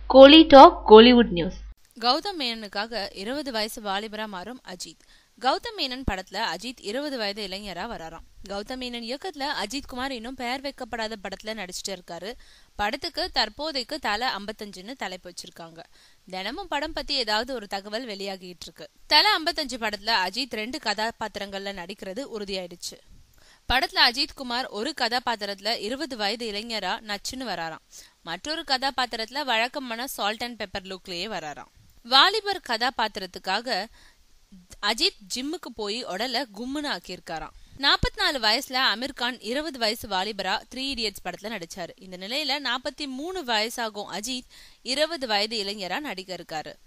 கோலி talk Kollywood news Gautham மேனனுக்காக இருபது வயசு வாலிபரா மாறும் அஜித் கௌதம் மேனன் படத்துல அஜித் இருபது வயது இளைஞரா வராராம் கௌதம் மேனன் இயக்கத்துல அஜித் குமார் இன்னும் பெயர் வைக்கப்படாத படத்துல நடிச்சிட்டு இருக்காரு படத்துக்கு தற்போதைக்கு தலை ஐம்பத்தஞ்சுன்னு தலைப்பு வச்சிருக்காங்க தினமும் படம் பத்தி ஏதாவது ஒரு தகவல் வெளியாகிட்டு இருக்கு தலை ஐம்பத்தஞ்சு படத்துல அஜித் ரெண்டு கதாபாத்திரங்கள்ல நடிக்கிறது உறுதியாயிடுச்சு படத்துல அஜித் குமார் ஒரு கதாபாத்திரத்துல இருபது வயது இளைஞரா நச்சுன்னு வராராம் மற்றொரு கதாபாத்திரத்துல வழக்கமான சால்ட் அண்ட் பெப்பர் லுக்லயே வராராம் வாலிபர் கதாபாத்திரத்துக்காக அஜித் ஜிம்முக்கு போய் உடல கும்முன்னு ஆக்கியிருக்காராம் நாற்பத்தி நாலு வயசுல அமீர் கான் இருபது வயசு வாலிபரா த்ரீ இடியட்ஸ் படத்துல நடிச்சாரு இந்த நிலையில நாற்பத்தி மூணு வயசாகும் அஜித் இருபது வயது இளைஞரா நடிக்க இருக்காரு